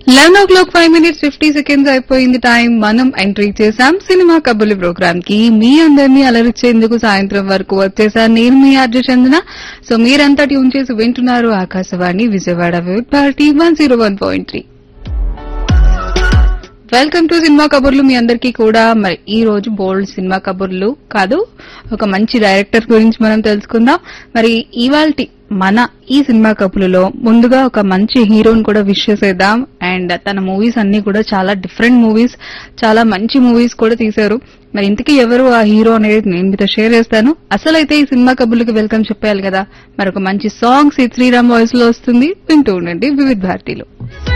eleven o'clock five minutes fifty seconds అయిపోయింది time మనం entry చేశాం సినిమా కబుర్లు ప్రోగ్రామ్ కి మీ అందరినీ అలరించేందుకు సాయంత్రం వరకు వచ్చేసాను నేను మీ ఆర్జ చందన సో మీరంతా ట్యూన్ చేసి వింటున్నారు ఆకాశవాణి విజయవాడ వివిధ పార్టీ one zero one point three welcome to cinema కబుర్లు మీ అందరికీ కూడా మరి ఈ రోజు బోల్డ్ సినిమా కబుర్లు కాదు ఒక మంచి డైరెక్టర్ గురించి మనం తెలుసుకుందాం మరి ఇవాల్టి మన ఈ సినిమా కబుర్లలో ముందుగా ఒక మంచి హీరోని కూడా విష్ చేసేద్దాం అండ్ తన మూవీస్ అన్ని కూడా చాలా డిఫరెంట్ మూవీస్ చాలా మంచి మూవీస్ కూడా తీశారు మరి ఇంతకీ ఎవరు ఆ హీరో అనేది నేను మీతో షేర్ చేస్తాను అసలైతే ఈ సినిమా కబుర్లకు వెల్కమ్ చెప్పాలి కదా మరి ఒక మంచి సాంగ్ శ్రీరామ్ వాయిస్ లో వస్తుంది వింటూ ఉండండి వివిధ భారతీలో